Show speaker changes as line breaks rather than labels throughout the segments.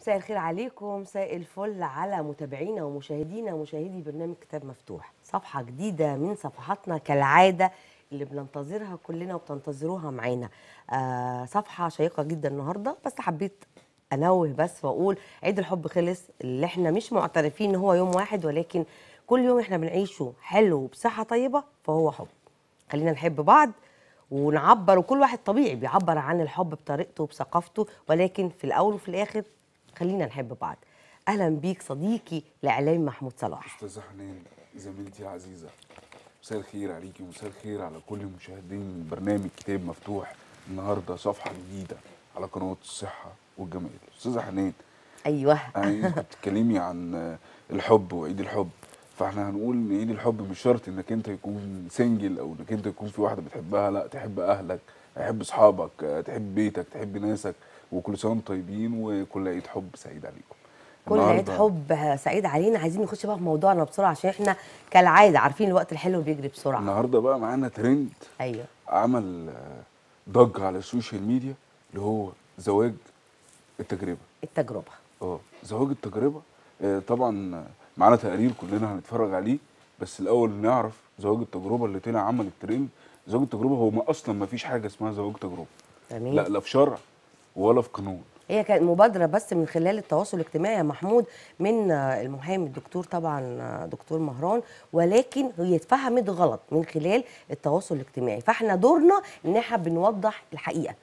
مساء الخير عليكم مساء الفل على متابعينا ومشاهدينا ومشاهدي برنامج كتاب مفتوح صفحة جديدة من صفحاتنا كالعادة اللي بننتظرها كلنا وبتنتظروها معانا آه صفحة شيقة جدا النهاردة بس حبيت أنوه بس وأقول عيد الحب خلص اللي احنا مش معترفين إن هو يوم واحد ولكن كل يوم احنا بنعيشه حلو وبصحة طيبة فهو حب خلينا نحب بعض ونعبر وكل واحد طبيعي بيعبر عن الحب بطريقته وبثقافته ولكن في الأول وفي الآخر خلينا نحب بعض اهلا بيك صديقي الاعلامي محمود صلاح
استاذه حنان زميلتي العزيزه مساء الخير عليكي ومساء الخير على كل مشاهدين برنامج كتاب مفتوح النهارده صفحه جديده على قناه الصحه والجمال استاذه حنان
ايوه
يعني كنت بتتكلمي عن الحب وعيد الحب فاحنا هنقول ان عيد الحب مش شرط انك انت يكون سنجل او انك انت يكون في واحده بتحبها لا تحب اهلك تحب اصحابك تحب بيتك تحب ناسك وكل سنه وانتم طيبين وكل عيد حب سعيد عليكم
كل عيد حب سعيد علينا عايزين نخش بقى في موضوعنا بسرعه عشان احنا كالعاده عارفين الوقت الحلو بيجري بسرعه
النهارده بقى معانا ترند
ايوه
عمل ضجه على السوشيال ميديا اللي هو زواج التجربه
التجربه
اه زواج التجربه آه طبعا معانا تقرير كلنا هنتفرج عليه بس الاول نعرف زواج التجربه اللي طلع عمل الترند زواج التجربه هو ما اصلا ما فيش حاجه اسمها زواج تجربه
تمام
لا لا في شرع ولا في قانون
هي كانت مبادرة بس من خلال التواصل الاجتماعي يا محمود من المحامي الدكتور طبعا دكتور مهران ولكن هي اتفهمت غلط من خلال التواصل الاجتماعي فاحنا دورنا ان احنا بنوضح الحقيقة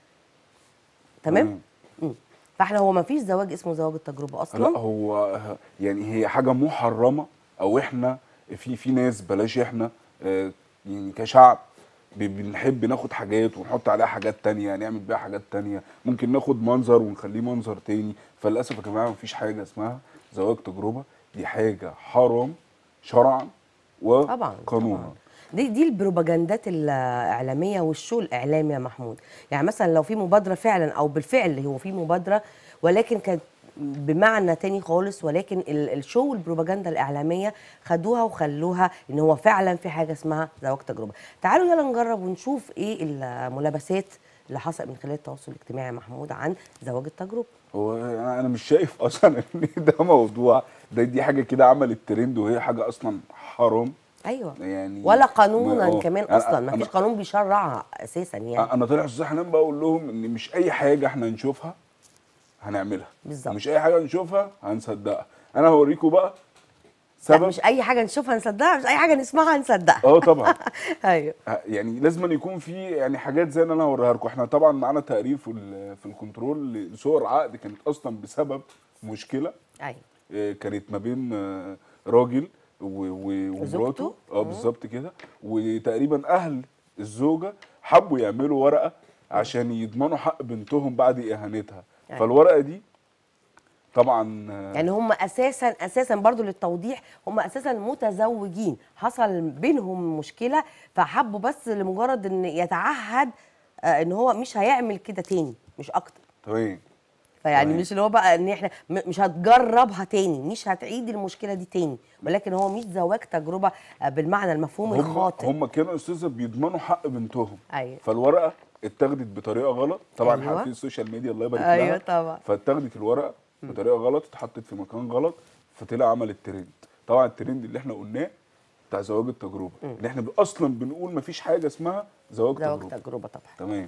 تمام؟ مم. فاحنا هو ما فيش زواج اسمه زواج التجربة اصلا
لا هو يعني هي حاجة محرمة او احنا في في ناس بلاش احنا آه يعني كشعب بنحب ناخد حاجات ونحط عليها حاجات تانية نعمل بيها حاجات تانية ممكن ناخد منظر ونخليه منظر تاني فللأسف يا جماعة مفيش حاجة اسمها زواج تجربة دي حاجة حرام شرعا وقانونا
دي دي البروباجندات الاعلاميه والشو الاعلامي يا محمود يعني مثلا لو في مبادره فعلا او بالفعل هو في مبادره ولكن كانت بمعنى تاني خالص ولكن الشو والبروباجندا الاعلاميه خدوها وخلوها ان هو فعلا في حاجه اسمها زواج تجربه تعالوا يلا نجرب ونشوف ايه الملابسات اللي حصل من خلال التواصل الاجتماعي يا محمود عن زواج التجربه
هو انا مش شايف اصلا ان ده موضوع ده دي حاجه كده عملت ترند وهي حاجه اصلا حرام
ايوه
يعني
ولا قانونا كمان اصلا ما فيش قانون بيشرعها اساسا يعني
انا طالع استاذ حنان بقول لهم ان مش اي حاجه احنا نشوفها هنعملها
بالظبط
مش اي حاجه نشوفها هنصدقها انا هوريكم بقى
سبب مش اي حاجه نشوفها نصدقها مش اي حاجه نسمعها نصدقها
اه طبعا
ايوه
يعني لازم يكون في يعني حاجات زي اللي انا هوريها لكم احنا طبعا معانا تقرير في في الكنترول لصور عقد كانت اصلا بسبب مشكله
ايوه
كانت ما بين راجل ومراته اه بالظبط كده وتقريبا اهل الزوجه حبوا يعملوا ورقه عشان يضمنوا حق بنتهم بعد اهانتها يعني. فالورقه دي طبعا
يعني هم اساسا اساسا برضو للتوضيح هم اساسا متزوجين حصل بينهم مشكله فحبوا بس لمجرد ان يتعهد ان هو مش هيعمل كده تاني مش اكتر
تمام
فيعني طيب. مش اللي هو بقى ان احنا مش هتجربها تاني مش هتعيد المشكله دي تاني ولكن هو مش زواج تجربه بالمعنى المفهوم
هم
الخاطئ
هم كانوا استاذه بيضمنوا حق بنتهم
ايوه
فالورقه اتاخدت بطريقه غلط طبعا أيوة. عارفين السوشيال ميديا الله يبارك لها
ايوه طبعا
فاتاخدت الورقه بطريقه غلط اتحطت في مكان غلط فطلع عمل الترند طبعا الترند اللي احنا قلناه بتاع زواج التجربه
م.
اللي احنا اصلا بنقول مفيش حاجه اسمها زواج,
زواج
تجربه
تجربه طبعا
تمام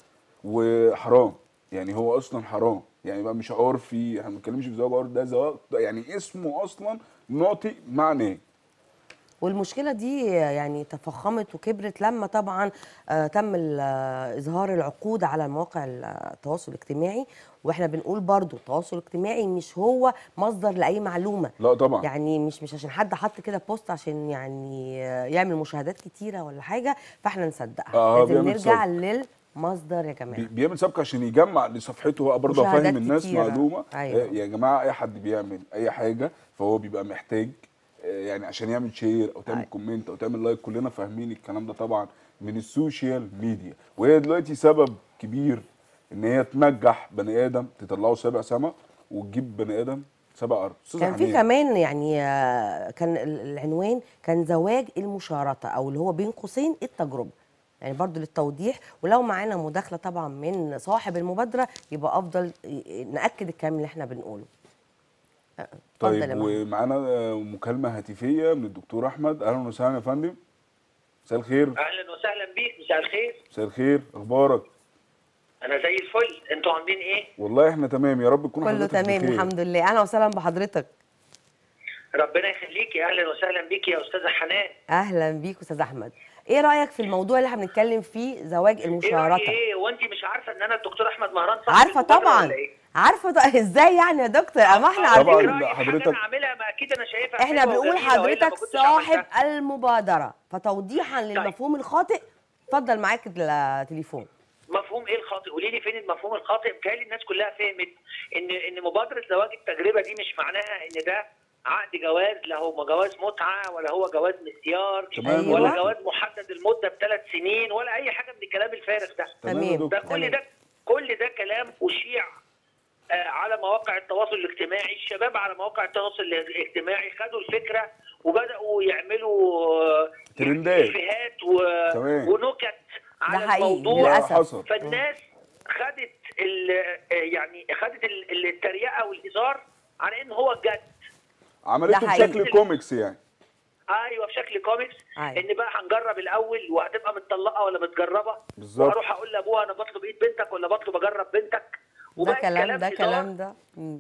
وحرام يعني هو اصلا حرام يعني بقى مش عرفي احنا ما بنتكلمش في زواج عرفي ده زواج يعني اسمه اصلا ناطق معناه
والمشكله دي يعني تفخمت وكبرت لما طبعا آه تم اظهار العقود على مواقع التواصل الاجتماعي واحنا بنقول برضو التواصل الاجتماعي مش هو مصدر لاي معلومه
لا طبعا
يعني مش مش عشان حد حط كده بوست عشان يعني يعمل مشاهدات كتيره ولا حاجه فاحنا نصدقها
آه
لازم نرجع لل مصدر يا جماعه
بيعمل سبق عشان يجمع لصفحته بقى برضه فاهم الناس
كتيرة.
معلومه
أيوة.
يا جماعه اي حد بيعمل اي حاجه فهو بيبقى محتاج يعني عشان يعمل شير او تعمل
أيوة.
كومنت او تعمل لايك كلنا فاهمين الكلام ده طبعا من السوشيال ميديا وهي دلوقتي سبب كبير ان هي تنجح بني ادم تطلعه سابع سما وتجيب بني ادم سابع ارض
كان في كمان يعني كان العنوان كان زواج المشارطه او اللي هو بين قوسين التجربه يعني برضو للتوضيح ولو معانا مداخله طبعا من صاحب المبادره يبقى افضل ناكد الكلام اللي احنا بنقوله اتفضل
طيب
يا محمود.
ومعانا آه، مكالمه هاتفيه من الدكتور احمد اهلا وسهلا يا فندم مساء الخير
اهلا وسهلا بيك مساء الخير
مساء الخير اخبارك
انا زي الفل انتوا عاملين ايه
والله احنا تمام يا رب تكون
كله
حضرتك
تمام
بخير.
الحمد لله اهلا وسهلا بحضرتك
ربنا يخليكي اهلا وسهلا بيك يا استاذه حنان
اهلا بيك استاذ احمد ايه رايك في الموضوع اللي احنا بنتكلم فيه زواج
ايه
المشاركه
رأيك ايه وانت مش عارفه ان انا الدكتور احمد مهران صاحب
عارفه
المبادرة
طبعا
ولا إيه؟
عارفه طبعا ازاي يعني يا دكتور اما احنا
آه،
طبعاً.
عارفين
رأيي
لا،
حاجة
حضرتك-
انا عاملها ما اكيد انا شايفها
احنا
حلوة
بنقول
وجميلة وإلا ما
حضرتك
كنتش
صاحب
عملتها.
المبادره فتوضيحا للمفهوم الخاطئ اتفضل معاك التليفون
مفهوم ايه الخاطئ قولي لي فين المفهوم الخاطئ بتهيألي الناس كلها فهمت ان ان مبادره زواج التجربه دي مش معناها ان ده عقد جواز لا هو جواز متعه ولا هو جواز مسيار
تمام
ولا
أيوة.
جواز محدد المده بثلاث سنين ولا اي حاجه من الكلام الفارغ ده
تمام يا
تمام.
دكتور
ده كل
تمام.
ده كل ده كلام اشيع آه، على مواقع التواصل الاجتماعي الشباب على مواقع التواصل الاجتماعي خدوا الفكره وبداوا يعملوا آه،
ترندات.
إفيهات و...
تمام.
ونكت على
حقيقي،
الموضوع
للأسف.
حصل
فالناس خدت ال... آه، يعني خدت ال- التريقه والهزار على ان هو جد
عملته
ده حقيقي.
بشكل كوميكس يعني
ايوه بشكل كوميكس
أيوة.
ان بقى هنجرب الاول وهتبقى متطلقه ولا متجربه
بالظبط.
وهروح اقول لابوها انا بطلب ايد بنتك ولا بطلب اجرب بنتك
ده
وبقى
كلام ده
هزار،
كلام ده مم.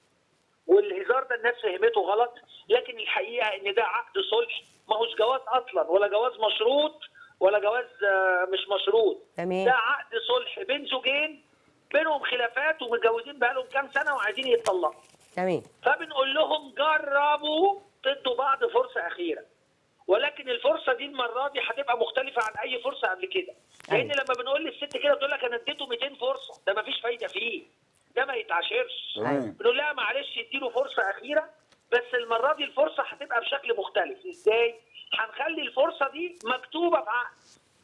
والهزار ده الناس فهمته غلط لكن الحقيقه ان ده عقد صلح ما هوش جواز اصلا ولا جواز مشروط ولا جواز آه، مش مشروط
تمام.
ده عقد صلح بين زوجين بينهم خلافات ومتجوزين بقالهم كام سنه وعايزين يتطلقوا
تمام
فبنقول لهم جربوا تدوا بعض فرصه اخيره ولكن الفرصه دي المره دي هتبقى مختلفه عن اي فرصه قبل كده لان
أيوة.
لما بنقول للست كده تقول لك انا اديته 200 فرصه ده مفيش فايده فيه ده ما يتعاشرش
تمام
بنقول لها معلش اديله فرصه اخيره بس المره دي الفرصه هتبقى بشكل مختلف ازاي هنخلي الفرصه دي مكتوبه في عقد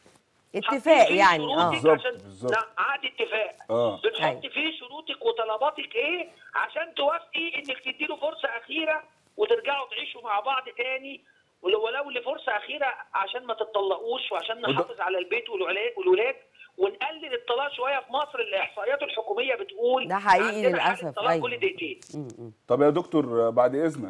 اتفاق
حاطين فيه
يعني
شروطك
اه
بالظبط،
عشان
بالظبط.
لا عقد اتفاق
اه
بنحط
أيوة.
فيه شروطك وطلباتك ايه عشان توافقي انك تديله فرصه اخيره وترجعوا تعيشوا مع بعض تاني ولو ولو لفرصه اخيره عشان ما تتطلقوش وعشان
وده-
نحافظ على البيت والولاد والولاد ونقلل الطلاق شويه في مصر الاحصائيات الحكوميه بتقول
ده حقيقي
عندنا حالة
للأسف،
طلاق
أيوة.
كل دقيقتين
مم، مم.
طب يا دكتور آه، بعد اذنك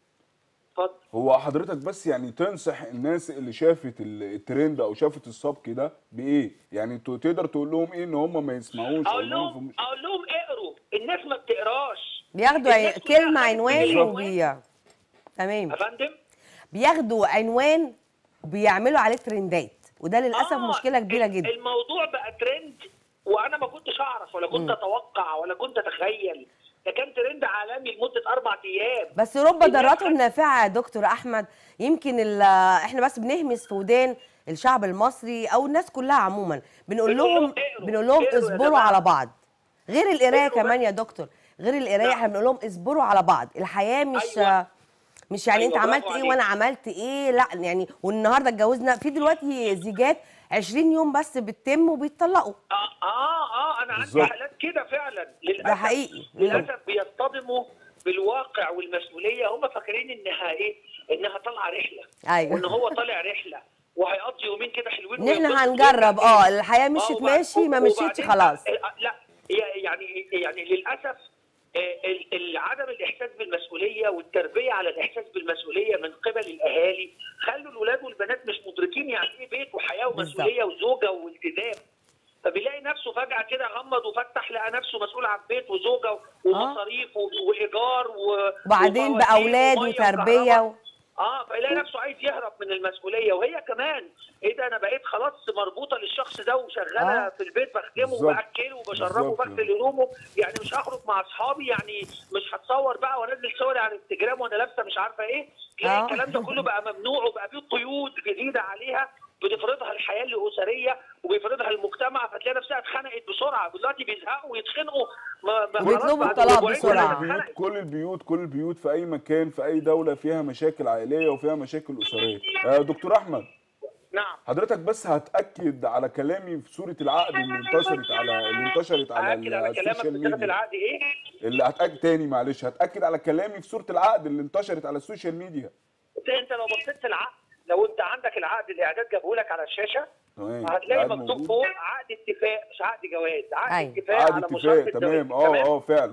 اتفضل
هو حضرتك بس يعني تنصح الناس اللي شافت ال- الترند او شافت السبك ده بايه يعني تو- تقدر تقول لهم ايه ان هم ما يسمعوش
اقول
إن هم
لهم
يفهموش؟
اقول لهم اقروا الناس ما بتقراش
بياخدوا عن-
الناس كلها
كلمه
خدت
عنوان
بالعنوان.
وبي تمام
يا فندم
بياخدوا عنوان بيعملوا عليه ترندات وده للاسف
آه،
مشكله كبيره
ال-
جدا
الموضوع بقى ترند وانا ما كنتش اعرف ولا كنت اتوقع ولا كنت اتخيل ده كان ترند عالمي لمده اربع ايام
بس رب
الناس
ضارته
خدت-
نافعه يا دكتور احمد يمكن ال- احنا بس بنهمس في ودان الشعب المصري او الناس كلها عموما بنقول
بنقول
لهم
لهم اقروا،
بنقول لهم
اقروا يا
اصبروا
جماعة.
على بعض غير القرايه
اقروا
كمان
بس.
يا دكتور غير القرايه
نعم.
احنا بنقول لهم اصبروا على بعض الحياه مش
أيوة.
مش يعني
أيوة،
انت عملت
برافو
ايه
عليك.
وانا عملت ايه لا يعني والنهارده اتجوزنا في دلوقتي زيجات 20 يوم بس بتتم وبيتطلقوا
اه اه اه انا عندي
بالظبط.
حالات كده فعلا للاسف
ده حقيقي.
للاسف بيصطدموا بالواقع والمسؤوليه هم فاكرين انها ايه انها طالعه رحله
أيوة.
وان هو طالع رحله وهيقضي يومين كده حلوين
ان احنا
وينبسط
هنجرب
ويرجع
اه
تاني.
الحياه
آه،
مشيت
وبعد-
ماشي ما مشيتش
وبعدين
خلاص
بقى- آه، لا هي يعني يعني للاسف آه، ال- ال- عدم الاحساس بالمسؤوليه والتربيه على الاحساس بالمسؤوليه من قبل الاهالي خلوا الولاد والبنات مش مدركين يعني ايه بيت وحياه ومسؤوليه وزوجه والتزام فبيلاقي نفسه فجاه كده غمض وفتح لقى نفسه مسؤول عن بيت وزوجه ومصاريف و- وايجار و-
وبعدين
وفواتير
باولاد
ومية
وتربيه
وكهرباء.
و...
اه فيلاقي نفسه عايز يهرب من المسؤوليه وهي كمان ايه ده انا بقيت خلاص مربوطه للشخص ده وشغاله
آه.
في البيت بخدمه
بالظبط.
وباكله وبشربه
بالظبط.
وبغسل هدومه يعني مش هخرج مع اصحابي يعني مش هتصور بقى وانزل صوري على الانستجرام وانا لابسه مش عارفه ايه تلاقي
آه.
الكلام ده كله بقى ممنوع وبقى فيه قيود جديده عليها بتفرضها الحياه الاسريه وبيفرضها المجتمع فتلاقي نفسها اتخنقت بسرعه دلوقتي بيزهقوا ويتخنقوا ما ما
وبيطلبوا
خلاص بعد
الطلاق
أسبوعين
بسرعة.
كل
كلها
البيوت
اتخنقت.
كل البيوت كل البيوت في اي مكان في اي دوله فيها مشاكل عائليه وفيها مشاكل اسريه آه دكتور احمد
نعم
حضرتك بس هتاكد على كلامي في صوره العقد اللي انتشرت على اللي انتشرت على
اكد على كلامك
السوشيال
بصيغه
ميديا
العقد ايه؟
اللي هتاكد تاني معلش هتاكد على كلامي في صوره العقد اللي انتشرت على السوشيال ميديا
انت انت لو بصيت في العقد لو انت عندك العقد الاعداد جابه لك على الشاشه
تمام
هتلاقي
العقد
مكتوب
موجود.
فوق عقد اتفاق مش عقد جواز عقد
أيوة.
اتفاق
عقد
على
اتفاق
مشاركه
تمام
الزوجين.
اه اه فعلا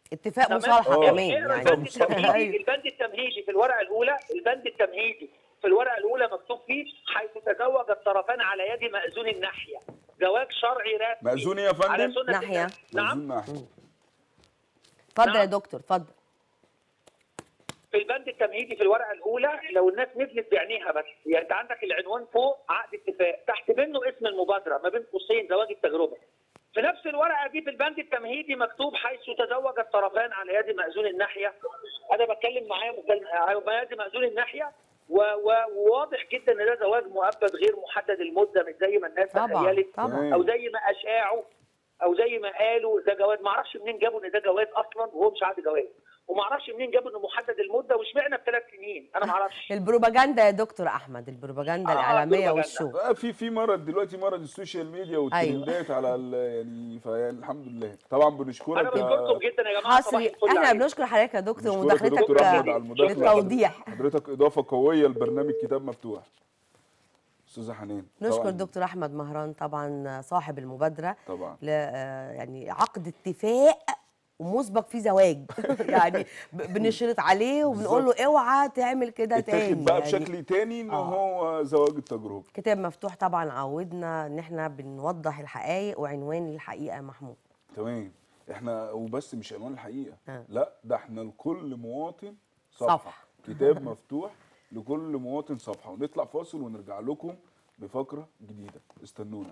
اتفاق
تمام؟
مصالحه
آه.
كمان
اقرا
يعني
البند التمهيدي
أيوة.
البند التمهيدي في الورقه الاولى البند التمهيدي في الورقه الاولى مكتوب فيه حيث تزوج الطرفان على يد مأذون الناحيه زواج شرعي رسمي
مأذون إيه يا فندم؟
على سنة
ناحية.
الله. نعم
مأذون ناحية
اتفضل يا
نعم.
دكتور اتفضل
في البند التمهيدي في الورقه الاولى لو الناس نزلت بعينيها بس يعني انت عندك العنوان فوق عقد اتفاق تحت منه اسم المبادره ما بين قوسين زواج التجربه في نفس الورقه دي في البند التمهيدي مكتوب حيث تزوج الطرفان على يد مأذون الناحيه انا بتكلم معايا مكالمة- على يد مأذون الناحيه و- و- وواضح جدا ان ده زواج مؤبد غير محدد المده مش زي ما الناس
طبعا
تخيلت
طبعا
او زي ما اشاعوا او زي ما قالوا ده جواز ما اعرفش منين جابوا ان ده جواز اصلا وهو مش عقد جواز وما اعرفش منين جابوا انه محدد المده واشمعنى بثلاث سنين انا ما اعرفش
البروباجندا يا دكتور احمد البروباجندا
آه،
الاعلاميه
البروباجندا.
والشو
بقى في في مرض دلوقتي مرض السوشيال ميديا والترندات على ال- يعني فيعني الحمد لله طبعا
انا
بنشكرك
بشكركم جدا يا جماعه صباح
حصري
الفل
احنا
عليكم.
بنشكر حضرتك يا دكتور
بنشكرك يا دكتور
ومداخلتك
احمد على المداخله
للتوضيح
حضرتك اضافه قويه لبرنامج كتاب مفتوح استاذه حنان
نشكر
طبعاً-
دكتور احمد مهران طبعا صاحب المبادره
طبعا
ل آه، يعني عقد اتفاق ومسبق فيه زواج يعني ب- بنشرط عليه وبنقول له اوعى تعمل كده تاني
اتاخد بقى
يعني
بشكل تاني ان
آه.
هو زواج التجربه
كتاب مفتوح طبعا عودنا ان احنا بنوضح الحقائق وعنوان الحقيقه محمود
تمام احنا وبس مش عنوان الحقيقه
آه.
لا ده احنا لكل مواطن صفحه,
صفحة.
كتاب مفتوح لكل مواطن صفحه ونطلع فاصل ونرجع لكم بفقره جديده استنونا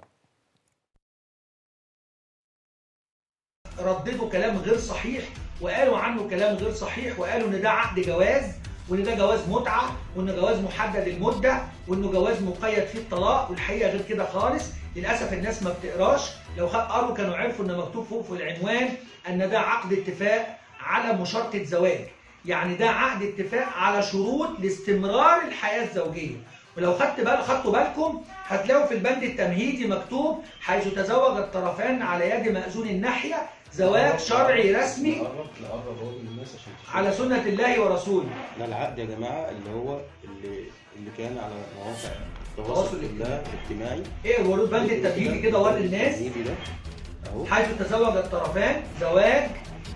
رددوا كلام غير صحيح وقالوا عنه كلام غير صحيح وقالوا ان ده عقد جواز وان ده جواز متعه وان جواز محدد المده وانه جواز مقيد فيه الطلاق والحقيقه غير كده خالص للاسف الناس ما بتقراش لو خ- قروا كانوا عرفوا ان مكتوب فوق في العنوان ان ده عقد اتفاق على مشارطه زواج يعني ده عقد اتفاق على شروط لاستمرار الحياه الزوجيه ولو خدت بال خدتوا بالكم هتلاقوا في البند التمهيدي مكتوب حيث تزوج الطرفان على يد مأذون الناحيه زواج شرعي رسمي
نقرب نقرب اهو للناس عشان تشوف.
على سنة الله ورسوله
ده العقد يا جماعه اللي هو اللي اللي كان على مواقع
التواصل
التواصل كلها الاجتماعي
ايه ورود بند التمهيدي كده وري الناس
التمهيدي ده اهو
حيث تزوج الطرفان زواج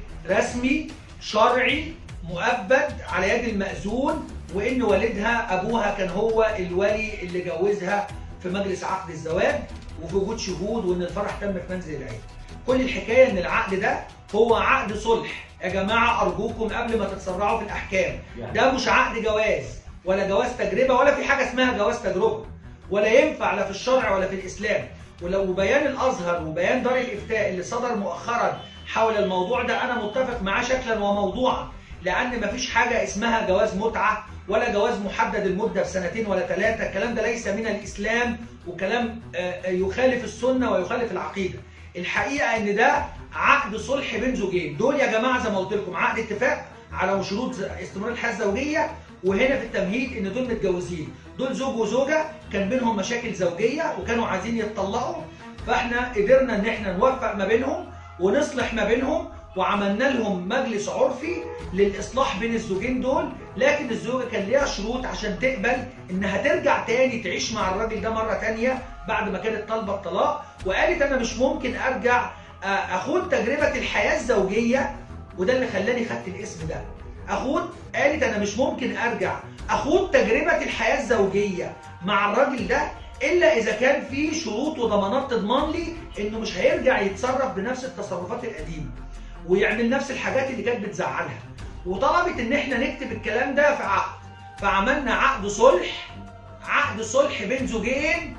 رسمي شرعي مؤبد على يد المأذون وإن والدها أبوها كان هو الولي اللي جوزها في مجلس عقد الزواج وفي وجود شهود وإن الفرح تم في منزل العيلة. كل الحكاية إن العقد ده هو عقد صلح يا جماعة أرجوكم قبل ما تتسرعوا في الأحكام ده مش عقد جواز ولا جواز تجربة ولا في حاجة اسمها جواز تجربة ولا ينفع لا في الشرع ولا في الإسلام ولو بيان الازهر وبيان دار الافتاء اللي صدر مؤخرا حول الموضوع ده انا متفق معاه شكلا وموضوعا لان مفيش حاجه اسمها جواز متعه ولا جواز محدد المده بسنتين ولا ثلاثه الكلام ده ليس من الاسلام وكلام آه، آه، يخالف السنه ويخالف العقيده الحقيقه ان ده عقد صلح بين زوجين دول يا جماعه زي ما قلت لكم عقد اتفاق على شروط استمرار الحياه الزوجيه وهنا في التمهيد ان دول متجوزين دول زوج وزوجه كان بينهم مشاكل زوجيه وكانوا عايزين يتطلقوا فاحنا قدرنا ان احنا نوفق ما بينهم ونصلح ما بينهم وعملنا لهم مجلس عرفي للاصلاح بين الزوجين دول لكن الزوجه كان ليها شروط عشان تقبل انها ترجع تاني تعيش مع الراجل ده مره تانيه بعد ما كانت طالبه الطلاق وقالت انا مش ممكن ارجع آه، اخوض تجربه الحياه الزوجيه وده اللي خلاني خدت الاسم ده اخوض قالت انا مش ممكن ارجع اخوض تجربه الحياه الزوجيه مع الراجل ده الا اذا كان في شروط وضمانات تضمن لي انه مش هيرجع يتصرف بنفس التصرفات القديمه ويعمل نفس الحاجات اللي كانت بتزعلها وطلبت ان احنا نكتب الكلام ده في عقد فعملنا عقد صلح عقد صلح بين زوجين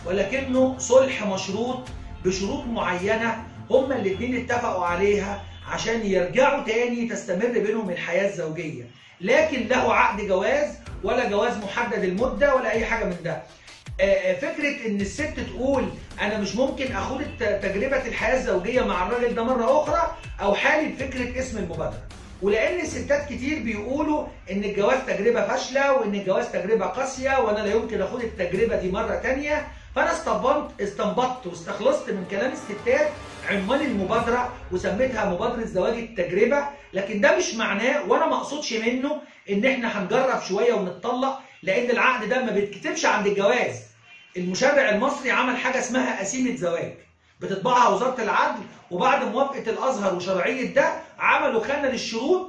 ولكنه صلح مشروط بشروط معينه هما الاثنين اتفقوا عليها عشان يرجعوا تاني تستمر بينهم الحياه الزوجيه لكن له عقد جواز ولا جواز محدد المده ولا اي حاجه من ده آه، آه، فكره ان الست تقول انا مش ممكن اخوض الت- تجربه الحياه الزوجيه مع الراجل ده مره اخرى او حالي بفكره اسم المبادره ولان الستات كتير بيقولوا ان الجواز تجربه فاشله وان الجواز تجربه قاسيه وانا لا يمكن اخوض التجربه دي مره تانية فانا استنبطت استنبطت واستخلصت من كلام الستات عنوان المبادره وسميتها مبادره زواج التجربه لكن ده مش معناه وانا ما اقصدش منه ان احنا هنجرب شويه ونتطلق لان العقد ده ما بيتكتبش عند الجواز المشرع المصري عمل حاجه اسمها قسيمه زواج بتطبعها وزاره العدل وبعد موافقه الازهر وشرعيه ده عملوا خانه للشروط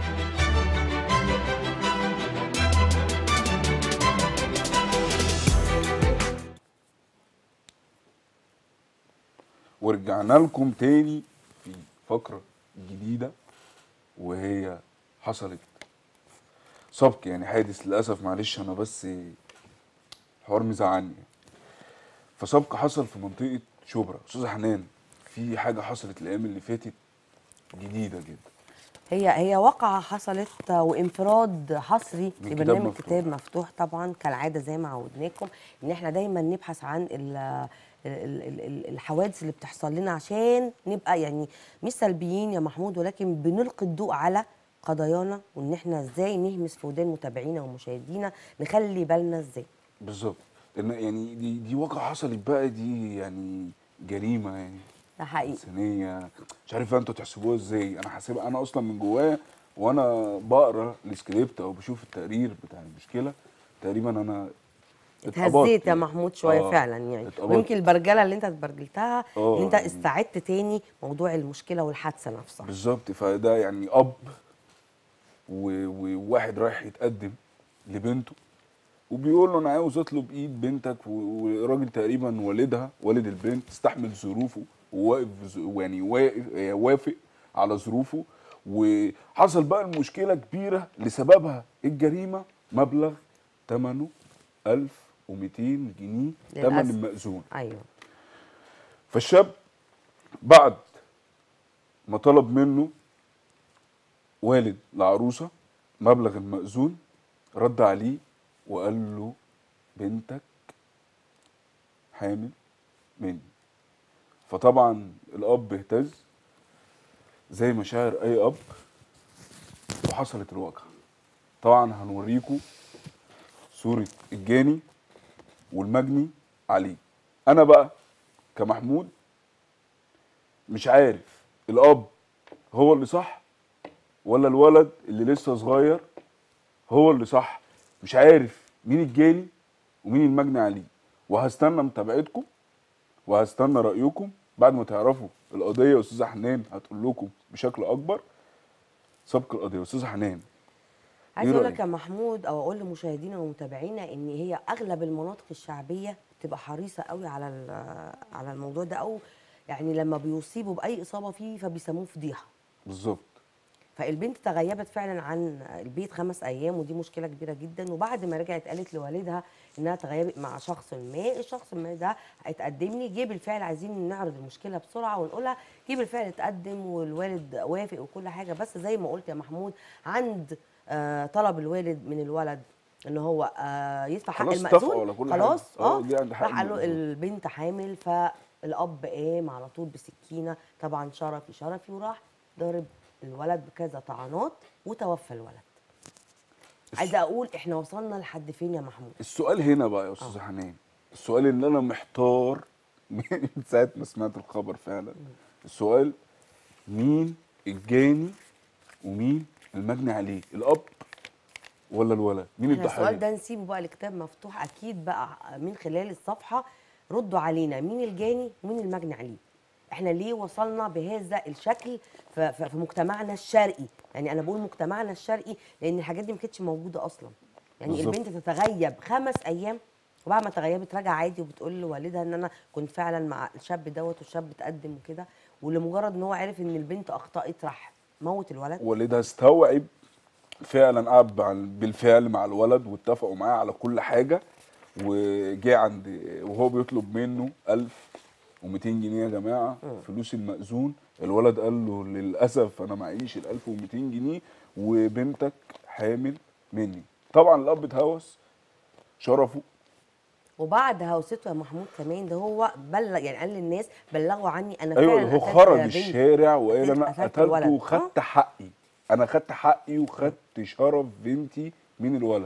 ورجعنا لكم تاني في فقرة جديدة وهي حصلت سبق يعني حادث للأسف معلش أنا بس حوار مزعلني فسبق حصل في منطقة شبرا أستاذة حنان في حاجة حصلت الأيام اللي فاتت جديدة جدا
هي هي واقعة حصلت وانفراد حصري
من
في
كتاب
برنامج
مفتوح.
كتاب مفتوح طبعا كالعادة زي ما عودناكم ان احنا دايما نبحث عن ال ال- ال- ال- الحوادث اللي بتحصل لنا عشان نبقى يعني مش سلبيين يا محمود ولكن بنلقي الضوء على قضايانا وان احنا ازاي نهمس في ودان متابعينا ومشاهدينا نخلي بالنا ازاي
بالظبط إن يعني دي دي واقعة حصلت بقى دي يعني جريمة يعني
ده حقيقي
انسانيه مش عارف انتوا تحسبوها ازاي انا حاسبها انا اصلا من جوايا وانا بقرا السكريبت او بشوف التقرير بتاع المشكله تقريبا انا اتقبضت
اتهزيت يا
يعني.
محمود شويه
آه،
فعلا يعني
اتقبضت.
ويمكن البرجله اللي انت اتبرجلتها
آه،
ان انت
يعني.
استعدت تاني موضوع المشكله والحادثه نفسها
بالظبط فده يعني اب و- وواحد رايح يتقدم لبنته وبيقول له انا عاوز اطلب ايد بنتك و- والراجل تقريبا والدها والد البنت استحمل ظروفه وواقف ز- يعني واقف آه، وافق على ظروفه وحصل بقى المشكله كبيره لسببها الجريمه مبلغ ثمنه 1200 جنيه ثمن
للأسف.
المأذون
ايوه
فالشاب بعد ما طلب منه والد العروسة مبلغ المأذون رد عليه وقال له بنتك حامل مني فطبعا الأب اهتز زي مشاعر أي أب وحصلت الواقعة طبعا هنوريكم صورة الجاني والمجني عليه أنا بقى كمحمود مش عارف الاب هو اللي صح ولا الولد اللي لسه صغير هو اللي صح مش عارف مين الجاني ومين المجني عليه وهستنى متابعتكم وهستنى رايكم بعد ما تعرفوا القضيه استاذه حنان هتقول لكم بشكل اكبر سبق القضيه استاذه حنان
عايز
إيه
اقول
رأيك؟
لك يا محمود او اقول لمشاهدينا ومتابعينا ان هي اغلب المناطق الشعبيه بتبقى حريصه قوي على ال- على الموضوع ده او يعني لما بيصيبوا باي اصابه فيه فبيسموه فضيحه
بالظبط
فالبنت تغيبت فعلا عن البيت خمس ايام ودي مشكله كبيره جدا وبعد ما رجعت قالت لوالدها انها تغيبت مع شخص ما الشخص ما ده هيتقدم لي جه بالفعل عايزين نعرض المشكله بسرعه ونقولها جه بالفعل اتقدم والوالد وافق وكل حاجه بس زي ما قلت يا محمود عند آه طلب الوالد من الولد ان هو آه يدفع حق
خلاص
المأذون
اتفقوا على كل حاجة.
خلاص
آه،
اه
دي عند حق
راح قال له
المأذون.
البنت حامل فالاب قام على طول بسكينه طبعا شرفي شرفي وراح ضارب الولد بكذا طعنات وتوفى الولد عايزه اقول احنا وصلنا لحد فين يا محمود
السؤال هنا بقى يا استاذه حنان السؤال اللي انا محتار من ساعه ما سمعت الخبر فعلا السؤال مين الجاني ومين المجني عليه الاب ولا الولد مين
احنا السؤال
الضحيه
ده نسيبه بقى لكتاب مفتوح اكيد بقى من خلال الصفحه ردوا علينا مين الجاني ومين المجني عليه احنا ليه وصلنا بهذا الشكل ف- ف- في مجتمعنا الشرقي يعني انا بقول مجتمعنا الشرقي لان الحاجات دي ما كانتش موجوده اصلا يعني
بالظبط.
البنت تتغيب خمس ايام وبعد ما تغيبت راجعه عادي وبتقول لوالدها ان انا كنت فعلا مع الشاب دوت والشاب اتقدم وكده ولمجرد ان هو عرف ان البنت اخطات راح موت الولد
والدها استوعب فعلا قعد مع- بالفعل مع الولد واتفقوا معاه على كل حاجه وجه عند وهو بيطلب منه 1200 جنيه يا جماعه فلوس المأذون الولد قال له للاسف انا معيش ال 1200 جنيه وبنتك حامل مني طبعا الاب اتهوس شرفه
وبعد هوسته يا محمود كمان ده هو بلغ يعني قال للناس بلغوا عني انا
ايوه
فعلا
هو
قتلت
خرج
بنت.
الشارع وقال
قتلت-
انا
قتلت
قتلت
الولد.
وخدت حقي انا خدت حقي وخدت شرف بنتي من الولد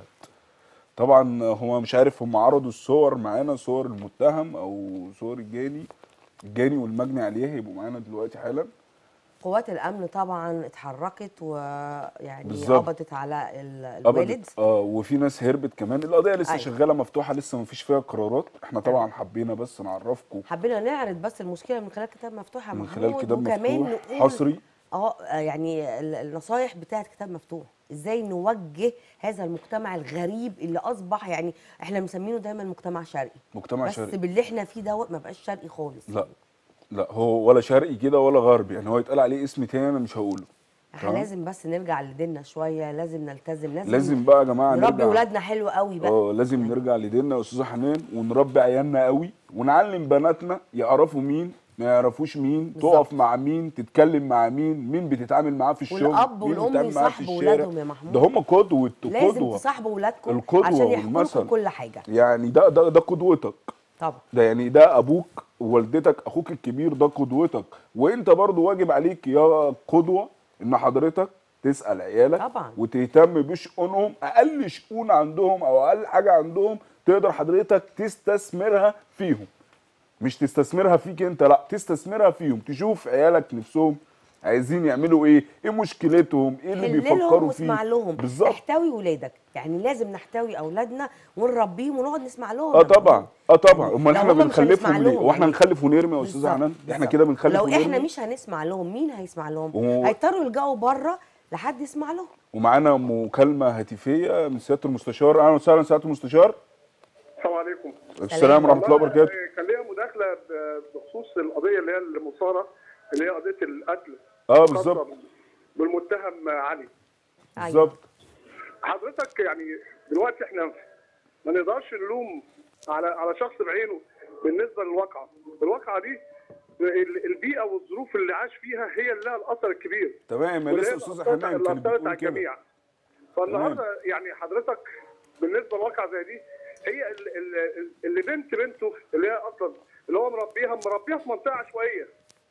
طبعا هو مش عارف هم عرضوا الصور معانا صور المتهم او صور الجاني الجاني والمجني عليه هيبقوا معانا دلوقتي حالا
قوات الامن طبعا اتحركت ويعني
بالظبط.
قبضت على ال- الوالد
قبضت اه وفي ناس هربت كمان القضيه لسه
أيوة.
شغاله مفتوحه لسه ما فيش فيها قرارات احنا طبعا حبينا بس نعرفكم
حبينا نعرض بس المشكله من خلال كتاب مفتوح يا
من
محمود
خلال كتاب
وكمان
مفتوح
نقول
حصري
اه يعني ال- النصايح بتاعت كتاب مفتوح ازاي نوجه هذا المجتمع الغريب اللي اصبح يعني احنا مسمينه دايما مجتمع شرقي
مجتمع
بس
شرقي
باللي احنا فيه دوت ما بقاش شرقي خالص
لا لا هو ولا شرقي كده ولا غربي يعني هو يتقال عليه اسم تاني انا مش هقوله
احنا
تمام؟
لازم بس نرجع لديننا شويه لازم نلتزم لازم
لازم بقى يا جماعه
نربي
نرجع
ولادنا حلو قوي بقى
اه لازم نرجع لديننا يا استاذه حنان ونربي عيالنا قوي ونعلم بناتنا يعرفوا مين ما يعرفوش مين
بالظبط.
تقف مع مين تتكلم مع مين مين بتتعامل معاه في الشغل
والأب
مين
والأم
بتتعامل معاه في
يصاحبوا
الشارع.
ولادهم يا محمود.
ده هم قدوه
لازم
قدوه
تصاحبوا ولادكم
القدوة
عشان يحكوا
والمثل.
لكم كل حاجه
يعني ده ده ده قدوتك
طبعا
ده يعني ده ابوك ووالدتك اخوك الكبير ده قدوتك وانت برضو واجب عليك يا قدوه ان حضرتك تسال عيالك
طبعا.
وتهتم بشؤونهم اقل شؤون عندهم او اقل حاجه عندهم تقدر حضرتك تستثمرها فيهم مش تستثمرها فيك انت لا تستثمرها فيهم تشوف عيالك نفسهم عايزين يعملوا ايه ايه مشكلتهم ايه اللي
حل لهم
بيفكروا فيه
واسمع لهم
بالظبط
احتوي ولادك يعني لازم نحتوي اولادنا ونربيهم ونقعد نسمع لهم
اه
يا
طبعا
محمود.
اه طبعا امال
لو
احنا
هما مش هنسمع
بنخلفهم ليه
لهم
واحنا
يعني.
نخلف ونرمي يا استاذه
بالظبط،
حنان احنا
بالظبط.
كده بنخلف
لو
ونرمي
احنا مش هنسمع لهم مين هيسمع لهم
و-
هيضطروا يلجأوا بره لحد يسمع لهم
ومعانا مكالمه هاتفيه من سياده المستشار اهلا وسهلا سياده المستشار
السلام عليكم
السلام ورحمه الله وبركاته
كان ليا مداخله ب- بخصوص القضيه اللي هي المثاره اللي هي قضيه القتل
اه بالظبط
بالمتهم علي
بالظبط
حضرتك يعني دلوقتي احنا ما نقدرش نلوم على على شخص بعينه بالنسبه للواقعه الواقعه دي ال- البيئه والظروف اللي عاش فيها هي اللي لها الاثر الكبير
تمام يا
واللي
لسه
هي
استاذه
اللي
حنان
أثرت- اللي
كانت
اثرت
بتقول
على
كده
الجميع فالنهارده يعني حضرتك بالنسبه لواقعه زي دي هي ال- ال- اللي بنت بنته اللي هي اصلا اللي هو مربيها مربيها في منطقه عشوائيه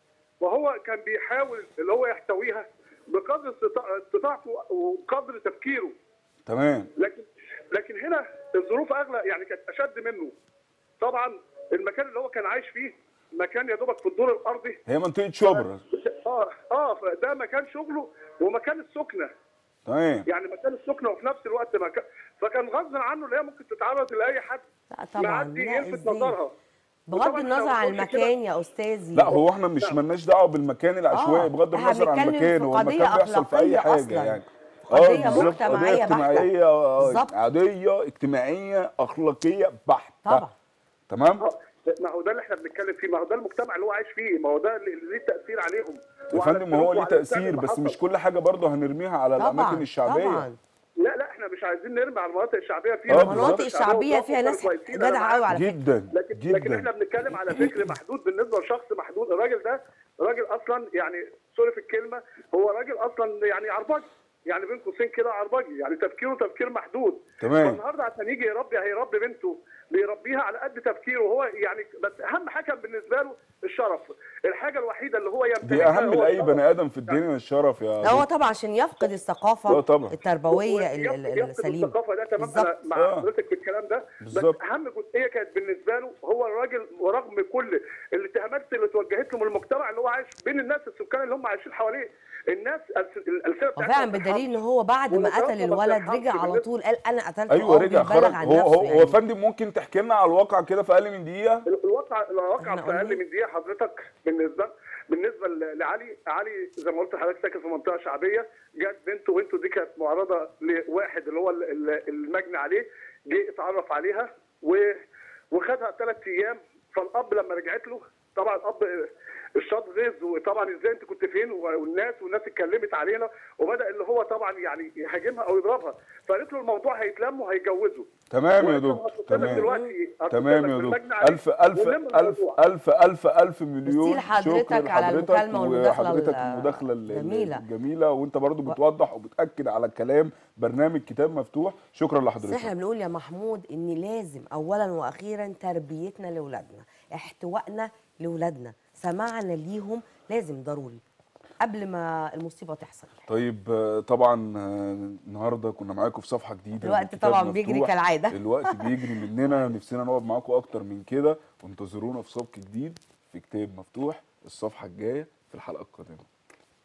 وهو كان بيحاول اللي هو يحتويها بقدر استطاع- استطاعته وقدر تفكيره
تمام
لكن لكن هنا الظروف اغلى يعني كانت اشد منه طبعا المكان اللي هو كان عايش فيه مكان يا دوبك في الدور الارضي
هي منطقه شبرا
اه اه فده مكان شغله ومكان السكنه
تمام
يعني مكان السكنه وفي نفس الوقت مكان فكان غصب عنه اللي هي ممكن تتعرض لاي حد
لا طبعا
معدي
لا
يلفت
ازاي
نظرها
بغض
وطبعاً
النظر
إحنا
عن
بنقول كده-
المكان يا استاذي
لا هو احنا مش ملناش دعوه بالمكان العشوائي
آه،
بغض
إحنا
النظر عن
بنتكلم
المكان
في
هو
قضية
المكان بيحصل في اي
أخلاقية
حاجه
أصلاً.
يعني
قضية
بالظبط،
مجتمعية
قضية
بحتة.
اجتماعيه آه،
بالظبط.
عاديه اجتماعيه اخلاقيه بحته
طبعا
تمام
آه، ما هو ده اللي احنا بنتكلم فيه ما هو ده المجتمع اللي هو عايش فيه ما هو ده اللي اللي ليه تاثير عليهم
يا
وعلى
فندم ما هو
السلوك
ليه
وعلى الإنسان
تاثير
اللي
بس
حصل.
مش كل حاجه برضه هنرميها على الاماكن
طبعا
الشعبيه
طبعا
لا لا احنا مش عايزين نرمي على المناطق الشعبيه فيها
آه،
المناطق
بالظبط.
الشعبيه فيها ناس
كويسين، أنا
جدعه
معاك.
قوي على فكره
جدا
لكن لكن احنا
جدا
بنتكلم على فكر محدود بالنسبه لشخص محدود الراجل ده راجل اصلا يعني سوري في الكلمه هو راجل اصلا يعني عربجي يعني بين قوسين كده عربجي يعني تفكيره تفكير محدود
تمام.
فالنهارده عشان يجي يربي هيربي بنته بيربيها على قد تفكيره هو يعني بس اهم حاجه بالنسبه له الشرف الحاجه الوحيده اللي هو يمتلكها
دي اهم
هو
لاي
الشرف.
بني ادم في الدنيا الشرف يا
لا هو
دكتور.
طبعا عشان يفقد
آه،
الثقافه
طبعا.
التربويه ال-
يفقد-
ال-
يفقد
السليمه
الثقافه ده تمام
بالظبط.
انا مع
آه.
حضرتك في الكلام ده
بالظبط.
بس اهم جزئيه كانت بالنسبه له هو الراجل ورغم كل الاتهامات اللي توجهت له من المجتمع اللي هو عايش بين الناس السكان اللي هم عايشين حواليه الناس الألس- الالسنه
هو فعلا بدليل ان هو بعد ما
ونظام
قتل
ما
الولد
بترحمش
رجع على
بالنسبة-
طول قال انا قتلته
ايوه
أو
رجع
بيبلغ
خرج
عن
هو
نفسه
هو
يعني.
هو يا فندم ممكن تحكي لنا على الواقع كده في اقل من دقيقه
الواقع الواقع
إحنا
في اقل
قلنا-
من دقيقه حضرتك بالنسبه بالنسبه ل- لعلي علي زي ما قلت لحضرتك ساكن في منطقه شعبيه جت بنته وبنته دي كانت معرضه لواحد اللي هو ال- ال- المجني عليه جه اتعرف عليها و وخدها ثلاث ايام فالاب لما رجعت له طبعا الاب الشاط غيظ وطبعا ازاي انت كنت فين والناس والناس اتكلمت علينا وبدا اللي هو طبعا يعني يهاجمها او يضربها فقالت له الموضوع هيتلم وهيجوزوا
تمام يا
وإحنا
دكتور
هنحط لك
تمام
دلوقتي هنحط
تمام
لك
يا
بالمجني
دكتور
عليه
الف الف
ونلم
الف
الموضوع.
الف الف الف مليون
ميرسي لحضرتك
شكر
على
لحضرتك
المكالمة والمداخلة
وحضرتك
ال-
المداخله ال- ال-
الجميلة.
الجميله وانت برضو بتوضح وبتاكد على كلام برنامج كتاب مفتوح شكرا
بس احنا
لحضرتك
بنقول يا محمود ان لازم اولا واخيرا تربيتنا لاولادنا احتوائنا لاولادنا سماعنا ليهم لازم ضروري قبل ما المصيبه تحصل
طيب آه، طبعا آه، النهارده كنا معاكم في صفحه جديده
الوقت
من كتاب
طبعاً بيجري
مفتوح.
كالعادة.
الوقت بيجري مننا نفسنا نقعد معاكم اكتر من كده وانتظرونا في سبق جديد في كتاب مفتوح الصفحه الجايه في الحلقه القادمه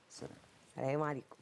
سلام
سلام عليكم